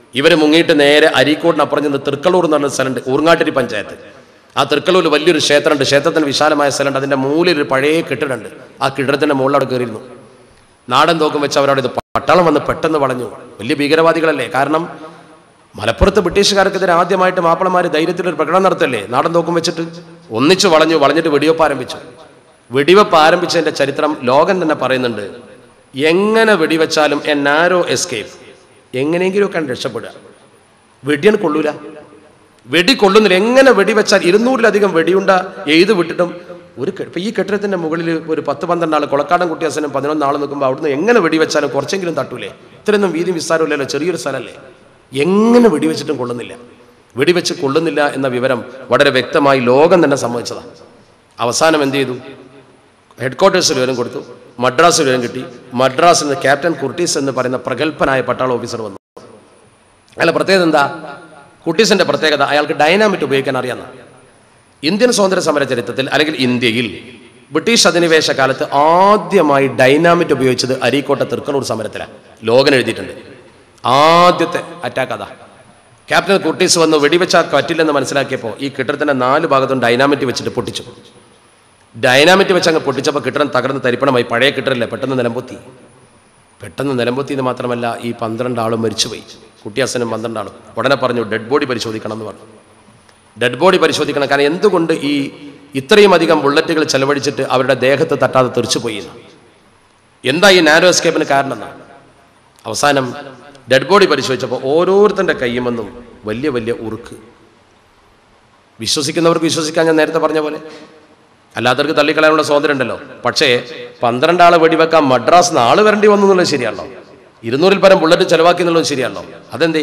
ഇവർ മുങ്ങിയിട്ട് നേരെ അരീക്കോടിനപ്പുറം ചെന്ന് തൃക്കളൂർ എന്ന് പറഞ്ഞ സ്ഥലമുണ്ട് ഊർങ്ങാട്ടിരി പഞ്ചായത്ത് ആ തൃക്കളൂരിൽ വലിയൊരു ക്ഷേത്രമുണ്ട് ക്ഷേത്രത്തിന് വിശാലമായ സ്ഥലമുണ്ട് അതിൻ്റെ മൂലയിൽ ഒരു പഴയ കെട്ടിടമുണ്ട് ആ കെട്ടിടത്തിൻ്റെ മുകളിലവിടെ കയറിയിരുന്നു നാടൻ തോക്കും വെച്ച് അവരവിടെ ഇത് പട്ടാളം വന്ന് പെട്ടെന്ന് വളഞ്ഞു വലിയ ഭീകരവാദികളല്ലേ കാരണം മലപ്പുറത്ത് ബ്രിട്ടീഷുകാർക്കെതിരെ ആദ്യമായിട്ട് മാപ്പിളമാർ ധൈര്യത്തിൽ ഒരു പ്രകടനം നടത്തല്ലേ നാടൻ തോക്കും വെച്ചിട്ട് ഒന്നിച്ച് വളഞ്ഞു വളഞ്ഞിട്ട് വെടിവെപ്പ് ആരംഭിച്ചു വെടിവെപ്പ് ആരംഭിച്ചതിന്റെ ചരിത്രം ലോകം തന്നെ പറയുന്നുണ്ട് എങ്ങനെ വെടിവെച്ചാലും എ നാരോ എസ്കേപ്പ് എങ്ങനെയെങ്കിലുമൊക്കെ രക്ഷപ്പെടുക വെടിയാണ് കൊള്ളൂല വെടി കൊള്ളുന്നില്ല എങ്ങനെ വെടിവെച്ചാൽ ഇരുന്നൂറിലധികം വെടിയുണ്ട എഴുത് വിട്ടിട്ടും ഒരു കെ- ഇപ്പൊ ഈ കെട്ടിടത്തിന്റെ മുകളിൽ ഒരു പത്ത് പന്ത്രണ്ട് ആൾ കൊളക്കാടൻ കുട്ടിയാസനും പതിനൊന്ന് ആൾ നിൽക്കുമ്പോൾ അവിടുന്ന് എങ്ങനെ വെടിവെച്ചാലും കുറച്ചെങ്കിലും തട്ടൂലേ ഇത്രയൊന്നും വീതി വിസ്താരമില്ലല്ലോ ചെറിയൊരു സ്ഥലമല്ലേ എങ്ങനെ വെടിവെച്ചിട്ടും കൊള്ളുന്നില്ല വെടിവെച്ച് കൊള്ളുന്നില്ല എന്ന വിവരം വളരെ വ്യക്തമായി ലോകം തന്നെ സമ്മതിച്ചതാണ് അവസാനം എന്ത് ചെയ്തു ഹെഡ് ക്വാർട്ടേഴ്സിൽ വിവരം കൊടുത്തു മദ്രാസിൽ വിവരം കിട്ടി മദ്രാസിൽ നിന്ന് ക്യാപ്റ്റൻ കുർട്ടീസ് എന്ന് പറയുന്ന പ്രഗത്ഭനായ പട്ടാള ഓഫീസർ വന്നു അയാളുടെ പ്രത്യേകത എന്താ കുട്ടീസിന്റെ പ്രത്യേകത അയാൾക്ക് ഡൈനാമിറ്റ് ഉപയോഗിക്കാൻ അറിയാവുന്ന ഇന്ത്യൻ സ്വാതന്ത്ര്യ സമര ചരിത്രത്തിൽ അല്ലെങ്കിൽ ഇന്ത്യയിൽ ബ്രിട്ടീഷ് അധിനിവേശ കാലത്ത് ആദ്യമായി ഡൈനാമിറ്റ് ഉപയോഗിച്ചത് അരീക്കോട്ട തൃക്കണൂർ സമരത്തിലാണ് ലോകൻ എഴുതിയിട്ടുണ്ട് ആദ്യത്തെ അറ്റാക്ക് അതാ ക്യാപ്റ്റൻ കുട്ടീസ് വന്ന് വെടിവെച്ചാൽ പറ്റില്ലെന്ന് മനസ്സിലാക്കിയപ്പോൾ ഈ കെട്ടിടത്തിന്റെ നാല് ഭാഗത്തും ഡൈനാമിറ്റ് വെച്ചിട്ട് പൊട്ടിച്ചു ഡൈനാമിറ്റ് വെച്ച് അങ്ങ് പൊട്ടിച്ചപ്പോൾ കിട്ടണം തകർന്ന് തരിപ്പണമായി പഴയ കിട്ടറില്ല പെട്ടെന്ന് നിലംപൊത്തി പെട്ടെന്ന് നിലംപൊത്തി എന്ന് മാത്രമല്ല ഈ പന്ത്രണ്ട് ആളും മരിച്ചുപോയി കുട്ടിയാസനും പന്ത്രണ്ട് ആളും ഉടനെ പറഞ്ഞു ഡെഡ് ബോഡി പരിശോധിക്കണം എന്ന് പറഞ്ഞു ഡെഡ് ബോഡി പരിശോധിക്കണം കാരണം എന്തുകൊണ്ട് ഈ ഇത്രയും അധികം ബുള്ളറ്റുകൾ ചെലവഴിച്ചിട്ട് അവരുടെ ദേഹത്ത് തട്ടാതെ തെറിച്ചുപോയി എന്ന്. എന്താ ഈ നാരോ എസ്കേപ്പിന് കാരണം എന്നാണ് അവസാനം ഡെഡ് ബോഡി പരിശോധിച്ചപ്പോൾ ഓരോരുത്തരുടെ കയ്യുമെന്നും വലിയ വലിയ ഉറുക്ക് വിശ്വസിക്കുന്നവർക്ക് വിശ്വസിക്കാൻ ഞാൻ നേരത്തെ പറഞ്ഞ പോലെ അല്ലാത്തവർക്ക് തള്ളിക്കളയാനുള്ള സ്വാതന്ത്ര്യം ഉണ്ടല്ലോ പക്ഷേ പന്ത്രണ്ടാളെ വെടിവെക്കാൻ മദ്രാസ് നാളെ വരേണ്ടി വന്നു എന്നുള്ളത് ശരിയാണല്ലോ ഇരുന്നൂറിൽ പരം ബുള്ളറ്റ് ചെലവാക്കി എന്നുള്ളത് ശരിയാണല്ലോ അതെന്തേ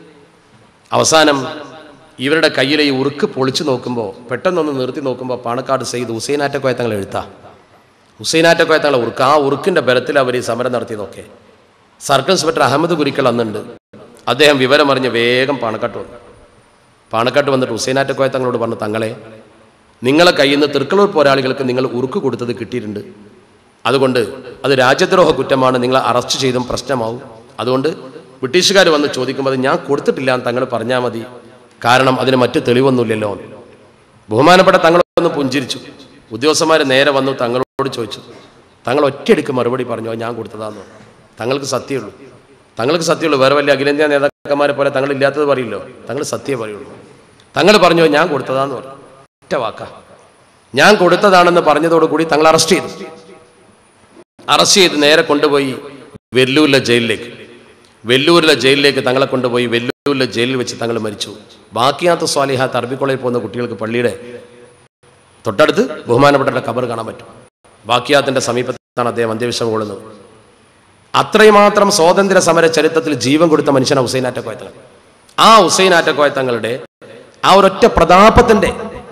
അവസാനം ഇവരുടെ കയ്യിലെ ഈ ഉറുക്ക് പൊളിച്ചു നോക്കുമ്പോൾ പെട്ടെന്നൊന്ന് നിർത്തി നോക്കുമ്പോൾ പാണക്കാട് സെയ്ത് ഹുസൈനാറ്റക്കോയ തങ്ങൾ എഴുത്താ ഹുസൈനാറ്റക്കോയ തങ്ങളെ ഉറുക്ക് ആ ഉറുക്കിൻ്റെ ബലത്തിൽ അവർ ഈ സമരം നടത്തിയതൊക്കെ സർക്കിൾ ഇൻസ്പെക്ടർ അഹമ്മദ് കുരിക്കൽ അന്നുണ്ട് അദ്ദേഹം വിവരമറിഞ്ഞ് വേഗം പാണക്കാട്ട് വന്നു പാണക്കാട്ട് വന്നിട്ട് ഹുസൈനാറ്റക്കോയ തങ്ങളോട് പറഞ്ഞു തങ്ങളെ നിങ്ങളെ കയ്യിൽ നിന്ന് തൃക്കളൂർ പോരാളികൾക്ക് നിങ്ങൾ ഉറുക്ക് കൊടുത്തത് കിട്ടിയിട്ടുണ്ട് അതുകൊണ്ട് അത് രാജ്യദ്രോഹ കുറ്റമാണ് നിങ്ങളെ അറസ്റ്റ് ചെയ്തും പ്രശ്നമാവും അതുകൊണ്ട് ബ്രിട്ടീഷുകാർ വന്ന് ചോദിക്കുമ്പോൾ അത് ഞാൻ കൊടുത്തിട്ടില്ല എന്ന് തങ്ങൾ പറഞ്ഞാൽ മതി കാരണം അതിന് മറ്റ് തെളിവൊന്നുമില്ലല്ലോ ബഹുമാനപ്പെട്ട തങ്ങളൊന്ന് പുഞ്ചിരിച്ചു ഉദ്യോഗസ്ഥന്മാർ നേരെ വന്നു തങ്ങളോട് ചോദിച്ചു തങ്ങൾ ഒറ്റയടിക്ക് മറുപടി പറഞ്ഞു "അത് ഞാൻ കൊടുത്തതാന്ന് തങ്ങൾക്ക് സത്യമുള്ളൂ തങ്ങൾക്ക് സത്യമുള്ളൂ വേറെ വലിയ അഖിലേന്ത്യാ നേതാക്കന്മാരെ പോലെ തങ്ങൾ ഇല്ലാത്തത് പറയില്ലോ തങ്ങൾ സത്യമേ പറയുള്ളൂ തങ്ങൾ പറഞ്ഞു ഞാൻ കൊടുത്തതാന്ന് പറഞ്ഞു ഒറ്റ വാക്കാ ഞാൻ കൊടുത്തതാണെന്ന് പറഞ്ഞതോടുകൂടി തങ്ങൾ അറസ്റ്റ് ചെയ്തു അറസ്റ്റ് ചെയ്ത് നേരെ കൊണ്ടുപോയി വെല്ലൂരിലെ ജയിലിലേക്ക് വെല്ലൂരിലെ ജയിലിലേക്ക് തങ്ങളെ കൊണ്ടുപോയി വെല്ലൂരിലെ ജയിലിൽ വെച്ച് തങ്ങൾ മരിച്ചു ബാക്കിയാത്ത സ്വാലിഹാത്ത് അറബി കോളേജിൽ പോകുന്ന കുട്ടികൾക്ക് പള്ളിയുടെ തൊട്ടടുത്ത് ബഹുമാനപ്പെട്ട കബർ കാണാൻ പറ്റും ബാക്കിയാത്തിന്റെ സമീപത്താണ് അദ്ദേഹം അന്ത്യവിശ്രമം കൊള്ളുന്നത് അത്രയുമാത്രം സ്വാതന്ത്ര്യ സമര ചരിത്രത്തിൽ ജീവൻ കൊടുത്ത മനുഷ്യനാണ് ഹുസൈൻ ആറ്റക്കോയത്തങ്ങൾ ആ ഹുസൈൻ ആറ്റക്കോയത്തങ്ങളുടെ ആ ഒരൊറ്റ പ്രതാപത്തിന്റെ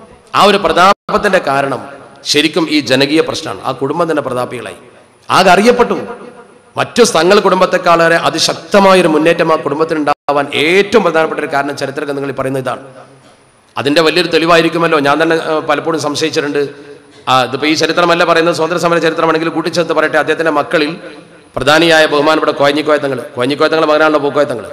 ആ ഒരു പ്രതാപത്തിന്റെ കാരണം ശരിക്കും ഈ ജനകീയ പ്രശ്നമാണ് ആ കുടുംബം തന്നെ പ്രതാപികളായി ആകെ അറിയപ്പെട്ടു മറ്റു തങ്ങൾ കുടുംബത്തെക്കാളേറെ അതിശക്തമായൊരു മുന്നേറ്റം ആ കുടുംബത്തിനുണ്ടാവാൻ ഏറ്റവും പ്രധാനപ്പെട്ട ഒരു കാരണം ചരിത്ര ഗ്രന്ഥങ്ങളിൽ പറയുന്ന ഇതാണ് അതിന്റെ വലിയൊരു തെളിവായിരിക്കുമല്ലോ ഞാൻ തന്നെ ആ, പലപ്പോഴും സംശയിച്ചിട്ടുണ്ട് ആ ഇതിപ്പോൾ ഈ ചരിത്രമല്ല പറയുന്നത് സ്വാതന്ത്ര്യ സമര ചരിത്രമാണെങ്കിൽ കൂട്ടിച്ചേർത്ത് പറയട്ടെ അദ്ദേഹത്തിന്റെ മക്കളിൽ പ്രധാനിയായ ബഹുമാനപ്പെട്ട കോയഞ്ഞിക്കോയത്തങ്ങൾ കോയഞ്ഞിക്കോയത്തങ്ങളുടെ മകനാണല്ലോ പൂക്കോയത്തങ്ങൾ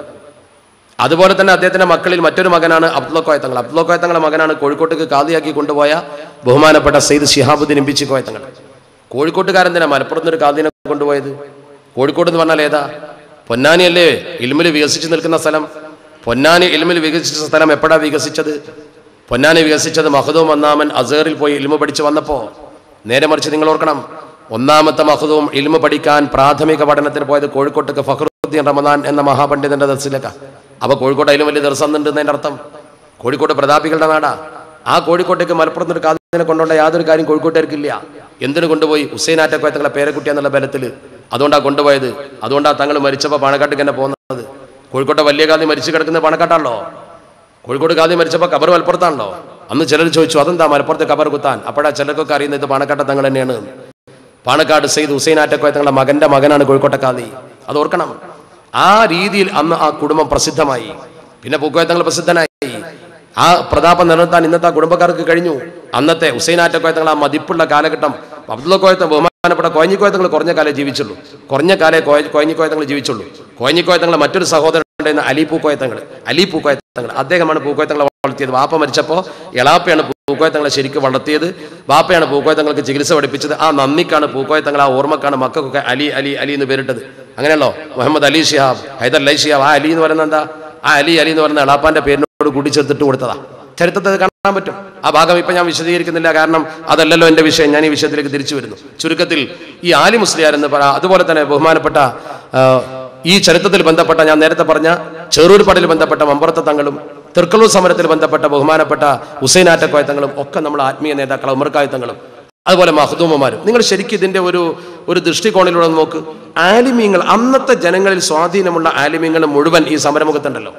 അതുപോലെ തന്നെ അദ്ദേഹത്തിന്റെ മക്കളിൽ മറ്റൊരു മകനാണ് അബ്ദുള്ള കോയത്തങ്ങൾ അബ്ദുള്ള കോയത്തങ്ങളുടെ മകനാണ് കോഴിക്കോട്ടേക്ക് കാതിയാക്കി കൊണ്ടുപോയ ബഹുമാനപ്പെട്ട സെയ്ദ് ഷിഹാബുദ്ദീൻ ഇമ്പിച്ചി കോയത്തങ്ങൾ കോഴിക്കോട്ടുകാരൻ തന്നെ മലപ്പുറത്ത് നിന്ന് ഒരു കാതിനെ കൊണ്ടുപോയത് കോഴിക്കോട് എന്ന് പറഞ്ഞാൽ ഏതാ പൊന്നാനിയല്ലേ ഇൽമിൽ വികസിച്ച് നിൽക്കുന്ന സ്ഥലം പൊന്നാനി ഇൽമിൽ വികസിച്ച സ്ഥലം എപ്പോഴാ വികസിച്ചത് പൊന്നാനി വികസിച്ചത് മഹദൂം ഒന്നാമൻ അസേറിൽ പോയി ഇൽമ പഠിച്ച് വന്നപ്പോ നേരെ മറിച്ച് നിങ്ങൾ ഓർക്കണം ഒന്നാമത്തെ മഹദൂം ഇൽമ പഠിക്കാൻ പ്രാഥമിക പഠനത്തിന് പോയത് കോഴിക്കോട്ടേക്ക് ഫഖറുദ്ദീൻ റമദാൻ എന്ന മഹാപണ്ഡിതന്റെ ദർസിലേക്കാ അപ്പൊ കോഴിക്കോട്ട് അതിലും വലിയ ദർശനുണ്ട് എന്നതിന്റെ അർത്ഥം കോഴിക്കോട് പ്രതാപികളുടെ നാടാ ആ കോഴിക്കോട്ടേക്ക് മലപ്പുറത്ത് ഒരു കാതിനെ കൊണ്ടുള്ള യാതൊരു കാര്യം കോഴിക്കോട്ടേർക്കില്ല എന്തിനു കൊണ്ടുപോയി ഹുസൈൻ ആറ്റക്കോയ തങ്ങളെ പേരക്കുട്ടി എന്നുള്ള ബലത്തിൽ അതുകൊണ്ടാണ് കൊണ്ടുപോയത് അതുകൊണ്ടാണ് തങ്ങൾ മരിച്ചപ്പോൾ പാണക്കാട്ടേക്ക് തന്നെ പോകുന്നത് കോഴിക്കോട്ടെ വലിയ കാതി മരിച്ചു കിടക്കുന്നത് പാണക്കാട്ടാണല്ലോ കോഴിക്കോട് കാതി മരിച്ചപ്പോൾ കബർ മലപ്പുറത്താണല്ലോ അന്ന് ചിലർ ചോദിച്ചു അതെന്താ മലപ്പുറത്തെ കബർ കുത്താൻ അപ്പോഴാ ചിലർക്കൊക്കെ അറിയുന്നത് ഇത് പാണക്കാട്ടെ തങ്ങൾ തന്നെയാണ് പാണക്കാട് സെയ്ദ് ഹുസൈൻ ആറ്റക്കോയ തങ്ങളുടെ മകന്റെ മകനാണ് കോഴിക്കോട്ടെ കാതി അത് ഓർക്കണം ആ രീതിയിൽ അന്ന് ആ കുടുംബം പ്രസിദ്ധമായി പിന്നെ പൂക്കോയ തങ്ങൾ പ്രസിദ്ധനായി ആ പ്രതാപം നിലനിർത്താൻ ഇന്നത്തെ ആ കുടുംബക്കാർക്ക് കഴിഞ്ഞു അന്നത്തെ ഹുസൈൻ ആറ്റക്കോയ തങ്ങൾ ആ മതിപ്പുള്ള കാലഘട്ടം അബ്ദുള്ള കോയത്ത ബഹുമാനപ്പെട്ട കോയഞ്ഞിക്കോയ തങ്ങൾ കുറഞ്ഞ കാലേ ജീവിച്ചുള്ളൂ കുറഞ്ഞ കാലേ കോയഞ്ഞിക്കോയ തങ്ങൾ ജീവിച്ചുള്ളൂ കോയഞ്ഞിക്കോയ തങ്ങളെ മറ്റൊരു സഹോദരൻ ഉണ്ടായിരുന്ന അലി പൂക്കോയത്തങ്ങൾ അലി പൂക്കോയത്തങ്ങൾ അദ്ദേഹമാണ് പൂക്കോയത്തങ്ങളെ വളർത്തിയത് വാപ്പ മരിച്ചപ്പോൾ എളാപ്പയാണ് പൂക്കോയത്തങ്ങളെ ശരിക്കും വളർത്തിയത് വാപ്പയാണ് പൂക്കോയത്തങ്ങൾക്ക് ചികിത്സ പഠിപ്പിച്ചത് ആ നന്ദിക്കാണ് പൂക്കോയത്തങ്ങൾ ആ ഓർമ്മക്കാണ് മക്കൾക്കൊക്കെ അലി അലി അലി എന്ന് പേരിട്ടത് അങ്ങനെയല്ലോ മുഹമ്മദ് അലി ഷിഹാബ് ഹൈദർ അലി ഷിഹാബ് ആ അലി എന്ന് പറയുന്നത് എന്താ ആ അലി അലി എന്ന് പറയുന്ന എളാപ്പാന്റെ പേരിനോട് കൂട്ടിച്ചേർത്തിട്ട് കൊടുത്തതാ ചരിത്രത്തിൽ അത് കാണാൻ പറ്റും ആ ഭാഗം ഇപ്പം ഞാൻ വിശദീകരിക്കുന്നില്ല കാരണം അതല്ലല്ലോ എൻ്റെ വിഷയം ഞാൻ ഈ വിഷയത്തിലേക്ക് തിരിച്ചു വരുന്നു ചുരുക്കത്തിൽ ഈ ആലി മുസ്ലിയാർ എന്ന് പറ അതുപോലെ തന്നെ ബഹുമാനപ്പെട്ട ആ, ഈ ചരിത്രത്തിൽ ബന്ധപ്പെട്ട ഞാൻ നേരത്തെ പറഞ്ഞ ചെറൂർ പടയിൽ ബന്ധപ്പെട്ട മമ്പുറത്ത തങ്ങളും തിർക്കളൂർ സമരത്തിൽ ബന്ധപ്പെട്ട ബഹുമാനപ്പെട്ട ഹുസൈനാറ്റക്കോയത്തങ്ങളും ഒക്കെ നമ്മൾ ആത്മീയ നേതാക്കൾ ഉമർക്കായത്തങ്ങളും അതുപോലെ മഹദൂമമാരും നിങ്ങൾ ശരിക്കും ഇതിന്റെ ഒരു ഒരു ദൃഷ്ടികോണിലൂടെ ഒന്ന് നോക്ക് ആലിമീങ്ങൾ അന്നത്തെ ജനങ്ങളിൽ സ്വാധീനമുള്ള ആലിമീങ്ങൾ മുഴുവൻ ഈ സമരമുഖത്തുണ്ടല്ലോ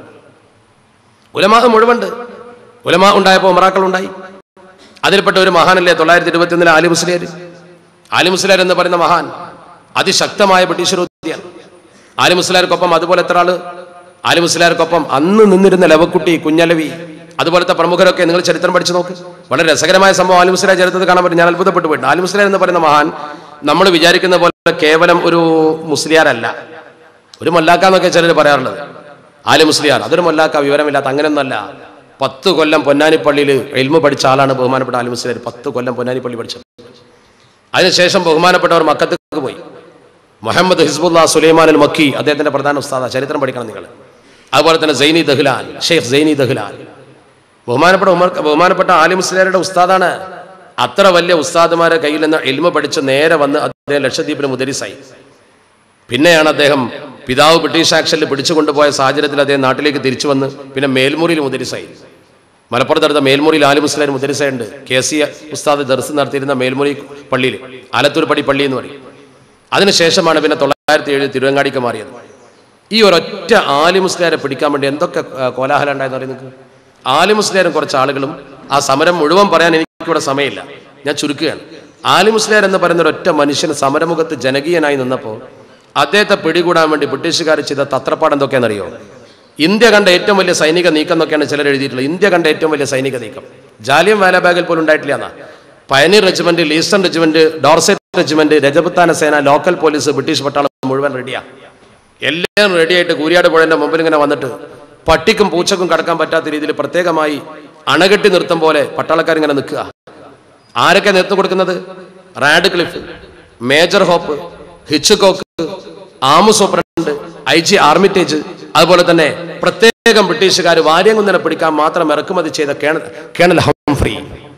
ഉലമാ മുഴുവനുണ്ട് ഉലമാ ഉണ്ടായപ്പോൾ ഉമറാക്കൾ ഉണ്ടായി അതിൽപ്പെട്ട ഒരു മഹാനല്ലേ തൊള്ളായിരത്തി ഇരുപത്തി ഒന്നിലെ ആലി മുസ്ലിയാർ ആലി മുസ്ലിയാർ എന്ന് പറയുന്ന മഹാൻ അതിശക്തമായ ബ്രിട്ടീഷ് വിരോധിയാണ് ആലി മുസ്ലിയാർക്കൊപ്പം അതുപോലെ എത്ര ആള് ആലി മുസ്ലിയാർക്കൊപ്പം അന്ന് നിന്നിരുന്ന ലവക്കുട്ടി കുഞ്ഞലവി അതുപോലത്തെ പ്രമുഖരൊക്കെ നിങ്ങൾ ചരിത്രം പഠിച്ചു നോക്ക് വളരെ രസകരമായ സംഭവം ആലി മുസ്ലിയാർ ചരിത്രത്തിൽ കാണാൻ പറ്റും ഞാൻ അത്ഭുതപ്പെട്ടു പോയിട്ട് ആലി മുസ്ലിയാർ എന്ന് പറയുന്ന മഹാൻ നമ്മൾ വിചാരിക്കുന്ന പോലെ കേവലം ഒരു മുസ്ലിയാരല്ല ഒരു മൊല്ലാക്ക എന്നൊക്കെ ചിലർ പറയാറുള്ളത് ആലി മുസ്ലിയാർ അതൊരു മൊല്ലാക്ക വിവരമില്ലാത്ത അങ്ങനെയൊന്നല്ല പത്ത് കൊല്ലം പൊന്നാനിപ്പള്ളിയിൽ എൽമ പഠിച്ച ആളാണ് ബഹുമാനപ്പെട്ട ആലി മുസ്ലിയാർ പത്ത് കൊല്ലം പൊന്നാനിപ്പള്ളി പഠിച്ചത് അതിനുശേഷം ബഹുമാനപ്പെട്ടവർ മക്കത്തേക്ക് പോയി മുഹമ്മദ് ഹിസ്ബുല്ല സുലൈമാൻ അൽ മക്കി അദ്ദേഹത്തിന്റെ പ്രധാന ഉസ്താദ ചരിത്രം പഠിക്കണം നിങ്ങൾ അതുപോലെ തന്നെ സൈനി ദഹ്ലാൻ ഷെയ്ഖ് സൈനി ദഹ്ലാൻ ബഹുമാനപ്പെട്ട ഉമർ ബഹുമാനപ്പെട്ട ആലി മുസ്ലിയാരുടെ ഉസ്താദാണ് അത്ര വലിയ ഉസ്താദുമാരെ കയ്യിൽ നിന്ന് എൽമ പഠിച്ച് നേരെ വന്ന് അദ്ദേഹം ലക്ഷദ്വീപിന് മുദരിസായി പിന്നെയാണ് അദ്ദേഹം പിതാവ് ബ്രിട്ടീഷ് ആക്ഷനിൽ പിടിച്ചുകൊണ്ടുപോയ സാഹചര്യത്തിൽ അദ്ദേഹം നാട്ടിലേക്ക് തിരിച്ചു വന്ന് പിന്നെ മേൽമുറിയിൽ മുദരിസായി മലപ്പുറത്ത് അടുത്ത മേൽമുറിയിൽ ആലി മുസ്ലിം മുദരിസയുണ്ട് കെ സി ഉസ്താദ് ദർസ് നടത്തിയിരുന്ന മേൽമുറി പള്ളിയിൽ ആലത്തൂർ പടി പള്ളി എന്ന് പറയും അതിനുശേഷമാണ് പിന്നെ തൊള്ളായിരത്തി ഏഴ് തിരുവങ്ങാടിക്ക് മാറിയത് ഈ ഒരൊറ്റ ആലി മുസ്ലിയാരെ പിടിക്കാൻ വേണ്ടി എന്തൊക്കെ ആ, കോലാഹലം ഉണ്ടായെന്ന് പറയുന്നത് ആലി മുസ്ലിയാരും കുറച്ച് ആളുകളും ആ സമരം മുഴുവൻ പറയാൻ എനിക്കിവിടെ സമയമില്ല ഞാൻ ചുരുക്കുകയാണ് ആലി മുസ്ലിയാർ എന്ന് പറയുന്ന ഒരൊറ്റ മനുഷ്യൻ സമരമുഖത്ത് ജനകീയനായി നിന്നപ്പോൾ അദ്ദേഹത്തെ പിടികൂടാൻ വേണ്ടി ബ്രിട്ടീഷുകാർ ചെയ്ത തത്രപ്പാട് എന്തൊക്കെയാണെന്നറിയോ ഇന്ത്യ കണ്ട ഏറ്റവും വലിയ സൈനിക നീക്കം എന്നൊക്കെയാണ് ചിലർ എഴുതിയിട്ടുള്ളത് ഇന്ത്യ കണ്ട ഏറ്റവും വലിയ സൈനിക നീക്കം ജാലിയം വാലാബാഗിൽ പോലും ഉണ്ടായിട്ടില്ല എന്നാ pioneer regiment Leinster regiment Dorset regiment Rajputana സേന ലോക്കൽ പോലീസ് ബ്രിട്ടീഷ് പട്ടാളം മുഴുവൻ റെഡിയാ എല്ലാം റെഡിയായിട്ട് കൂരിയാട് പുഴന്റെ മുമ്പിൽ ഇങ്ങനെ വന്നിട്ട് പട്ടിക്കും പൂച്ചക്കും കടക്കാൻ പറ്റാത്ത രീതിയിൽ പ്രത്യേകമായി അണകെട്ടി നിർത്തം പോലെ പട്ടാളക്കാരിങ്ങനെ നിൽക്കുക ആരൊക്കെ നേതൃത്വം കൊടുക്കുന്നത് Radcliffe major Hope Hitchcock Amu superintendent I G Armitage അതുപോലെ തന്നെ പ്രത്യേകം ബ്രിട്ടീഷുകാർ വാര്യംകുന്നനെ പിടിക്കാൻ മാത്രം ഇറക്കുമതി ചെയ്ത കേണൽ കേണൽ ഹംഫ്രി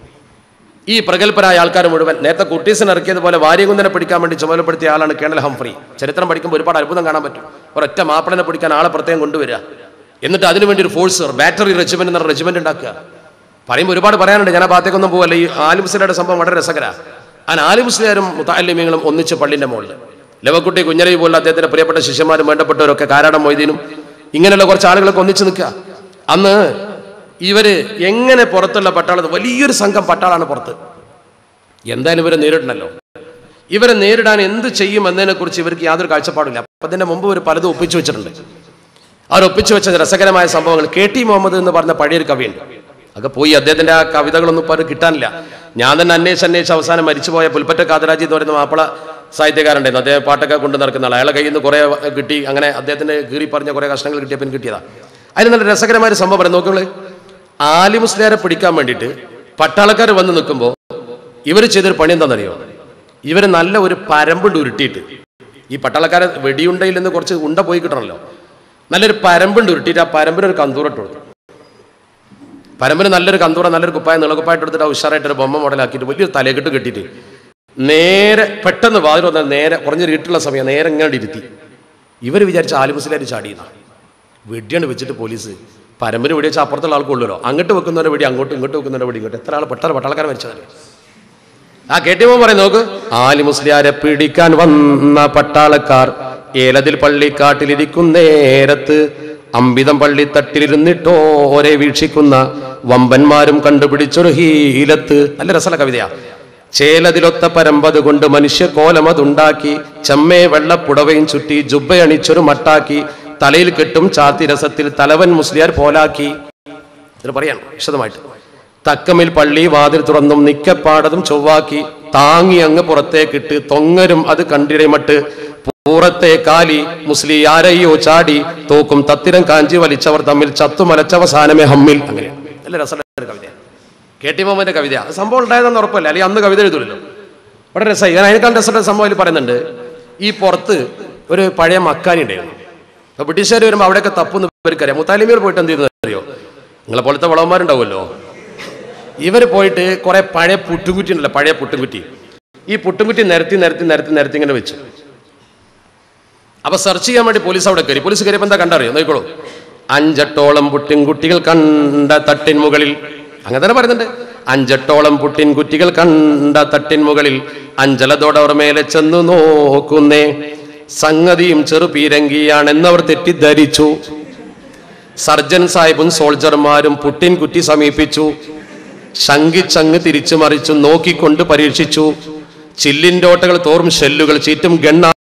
ഈ പ്രഗത്ഭരായ ആൾക്കാർ മുഴുവൻ നേരത്തെ കുട്ടീസിന് ഇറക്കിയതുപോലെ വാര്യകുന്നനെ പിടിക്കാൻ വേണ്ടി ചുമതലപ്പെടുത്തിയ ആളാണ് കേണൽ ഹംഫ്രി ചരിത്രം പഠിക്കുമ്പോൾ ഒരുപാട് അത്ഭുതം കാണാൻ പറ്റും ഒരൊറ്റ മാപ്പിളനെ പിടിക്കാൻ ആളെ പ്രത്യേകം കൊണ്ടുവരിക എന്നിട്ട് അതിനുവേണ്ടി ഒരു ഫോഴ്സ് ബാറ്ററി റെജിമെന്റ് എന്ന റെജിമെന്റ് ഉണ്ടാക്കുക പറയുമ്പോൾ ഒരുപാട് പറയാനുണ്ട് ഞാൻ ആ ഭാഗത്തേക്കൊന്നും പോകല്ല ഈ ആലിമുസ്ലിയുടെ സംഭവം വളരെ രസകര ആ ആലിമുസ്ലിയാരും മുത്താലിമ്യങ്ങളും ഒന്നിച്ച് പള്ളിന്റെ മുകളിൽ ലവക്കുട്ടി കുഞ്ഞലവി പോലുള്ള അദ്ദേഹത്തിന്റെ പ്രിയപ്പെട്ട ശിഷ്യന്മാരും വേണ്ടപ്പെട്ടവരൊക്കെ കാരാടം മൊയ്തീനും ഇങ്ങനെയുള്ള കുറച്ച് ആളുകളൊക്കെ ഒന്നിച്ച് നിൽക്കുക അന്ന് ഇവര് എങ്ങനെ പുറത്തുള്ള പട്ടാളത്ത് വലിയൊരു സംഘം പട്ടാളാണ് പുറത്ത് എന്തായാലും ഇവരെ നേരിടണല്ലോ ഇവരെ നേരിടാൻ എന്ത് ചെയ്യും എന്നതിനെ കുറിച്ച് ഇവർക്ക് യാതൊരു കാഴ്ചപ്പാടില്ല അപ്പൊ അതിന്റെ മുമ്പ് ഒരു പലതും ഒപ്പിച്ചു വെച്ചിട്ടുണ്ട് അവർ ഒപ്പിച്ചു വെച്ച രസകരമായ സംഭവങ്ങൾ കെ ടി മുഹമ്മദ് എന്ന് പറഞ്ഞ പഴയൊരു കവിയുണ്ട് അതൊക്കെ പോയി അദ്ദേഹത്തിന്റെ ആ കവിതകളൊന്നും ഇപ്പോൾ കിട്ടാനില്ല ഞാൻ തന്നെ അന്വേഷിച്ച് അന്വേഷിച്ച് അവസാനം മരിച്ചുപോയ പുൽപ്പറ്റ കാതരാജി എന്ന് പറയുന്ന മാപ്പിള സാഹിത്യകാരുണ്ടായിരുന്നു അദ്ദേഹം പാട്ടൊക്കെ കൊണ്ട് നടക്കുന്ന ആൾ അയാളെ കയ്യിൽ നിന്ന് കുറേ കിട്ടി അങ്ങനെ അദ്ദേഹത്തിന്റെ കീറി പറഞ്ഞ കുറേ കഷ്ണങ്ങൾ കിട്ടിയപ്പോൾ എനിക്ക് കിട്ടിയതാ അതിന് നല്ല രസകരമായ ഒരു സംഭവം പറയാം നോക്കുള്ളൂ ആലി മുസ്ലിയാരെ പിടിക്കാൻ വേണ്ടിയിട്ട് പട്ടാളക്കാർ വന്ന് നിൽക്കുമ്പോൾ ഇവർ ചെയ്തൊരു പണി എന്താണെന്നറിയോ ഇവർ നല്ല ഒരു പരമ്പുണ്ട് ഉരുട്ടിയിട്ട് ഈ പട്ടാളക്കാരെ വെടിയുണ്ടയിൽ നിന്ന് കുറച്ച് ഉണ്ട പോയി കിട്ടണമല്ലോ നല്ലൊരു പരമ്പുണ്ട് ഉരുട്ടിയിട്ട് ആ പരമ്പിന് ഒരു കന്തൂറിട്ട് കൊടുത്തു പരമ്പര നല്ലൊരു കന്തൂറ നല്ലൊരു കുപ്പായ നീളക്കുപ്പായിട്ട് എടുത്തിട്ട് ആ ഉഷാറായിട്ടൊരു ബൊമ്മ മോഡലാക്കിയിട്ട് വലിയൊരു തലക്കെട്ട് കെട്ടിയിട്ട് നേരെ പെട്ടെന്ന് വാതിൽ വന്നാൽ നേരെ കുറഞ്ഞൊരു ഇരുട്ടുള്ള സമയം നേരെ ഇങ്ങോട്ട് ഇരുത്തി ഇവർ വിചാരിച്ച ആലിമുസ്ലാരി ചാടിയതാണ് വെടിയാണ് വെച്ചിട്ട് പോലീസ് പരമ്പര വെടി വെച്ചാൽ അപ്പുറത്തുള്ള ആൾക്കുള്ളൂല്ലോ അങ്ങോട്ട് വെക്കുന്നവരെ വെടി അങ്ങോട്ട് ഇങ്ങോട്ട് വെക്കുന്നവരെ വെടി ഇങ്ങോട്ട് എത്ര ആൾ പെട്ടെന്ന് പട്ടാളക്കാരൻ മരിച്ചതല്ലേ ആ കേട്ടിമോ പറയും നോക്ക് ആലി മുസ്ലിയാരെ പിടിക്കാൻ വന്ന പട്ടാളക്കാർ ഏലതിൽ പള്ളിക്കാട്ടിലിരിക്കുന്നേരത്ത് അമ്പിതം പള്ളിത്തട്ടിലിരുന്നിട്ടോ ഓരെ വീക്ഷിക്കുന്ന വമ്പന്മാരും കണ്ടുപിടിച്ചൊരു ഹീലത്ത് നല്ല രസമുള്ള കവിതയാ ചേലതിലൊത്ത പരമ്പത് കൊണ്ട് മനുഷ്യ കോലമതുണ്ടാക്കി ചമ്മേ വെള്ളപ്പുടവയും ചുറ്റി ജുബ്ബയണിച്ചൊരു മട്ടാക്കി തലയിൽ കെട്ടും ചാത്തി രസത്തിൽ തലവൻ മുസ്ലിയാർ പോലാക്കി ഇത് പറയാണ് വിശദമായിട്ട് തക്കമിൽ പള്ളി വാതിൽ തുറന്നും നിക്കപ്പാടതും ചൊവ്വാക്കി താങ്ങി അങ്ങ് പുറത്തേക്കിട്ട് തൊങ്ങരും അത് കണ്ടിരമട്ട് പൂറത്തെ കാലി മുസ്ലിയാരയ്യോ ചാടി തോക്കും തത്തിരം കാഞ്ചി വലിച്ചവർ തമ്മിൽ ചത്തുമലച്ചവസാനമേ ഹമ്മിൽ അങ്ങനെ നല്ല രസമുള്ള ഒരു കവിത കെ ടി മോഹമ്മന്റെ കവിത അത് സംഭവം ഉണ്ടായതെന്ന് ഉറപ്പല്ല അല്ലെങ്കിൽ അന്ന് കവിത എഴുതൂലല്ലോ വളരെ രസമായി ഞാൻ അതിനേക്കാൾ രസമുള്ള സംഭവം അതിൽ പറയുന്നുണ്ട് ഈ പുറത്ത് ഒരു പഴയ മക്കാനി ഉണ്ടായിരുന്നു അപ്പൊ ബ്രിട്ടീഷുകാർ വരുമ്പോൾ അവിടെയൊക്കെ തപ്പുന്ന ഇവർക്കറിയാം മുത്താലിമികൾ പോയിട്ട് എന്ത് ചെയ്യുന്നത് അറിയോ നിങ്ങളെ പോലത്തെ വളവന്മാരുണ്ടാവുമല്ലോ ഇവർ പോയിട്ട് കുറെ പഴയ പുട്ടുകുറ്റി ഉണ്ടല്ലോ പഴയ പുട്ടുകുറ്റി ഈ പുട്ടുകുറ്റി നിരത്തി നിരത്തി നിരത്തി നിരത്തി ഇങ്ങനെ വെച്ചു അപ്പൊ സെർച്ച് ചെയ്യാൻ വേണ്ടി പോലീസ് അവിടെ കയറി പോലീസ് കയറിയപ്പോ എന്താ കണ്ടറിയോ നോക്കിക്കോളൂ അഞ്ചെട്ടോളം പുട്ടിൻകുട്ടികൾ കണ്ട തട്ടിൻ മുകളിൽ അങ്ങനെ തന്നെ പറയുന്നുണ്ട് അഞ്ചെട്ടോളം പുട്ടിൻകുട്ടികൾ കണ്ട തട്ടിൻ മുകളിൽ അഞ്ചലതോടവർ മേലെ ചെന്നു നോക്കുന്നേ സംഗതിയും ചെറുപീരങ്കിയാണെന്നവർ തെറ്റിദ്ധരിച്ചു സർജൻ സാഹിബും സോൾജർമാരും പുട്ടിൻകുറ്റി സമീപിച്ചു ശങ്കിച്ചങ്ങ് തിരിച്ചു മറിച്ചു നോക്കിക്കൊണ്ട് പരീക്ഷിച്ചു ചില്ലിൻ്റെ ഓട്ടകൾ തോറും ഷെല്ലുകൾ ചീറ്റും ഗണ്ണ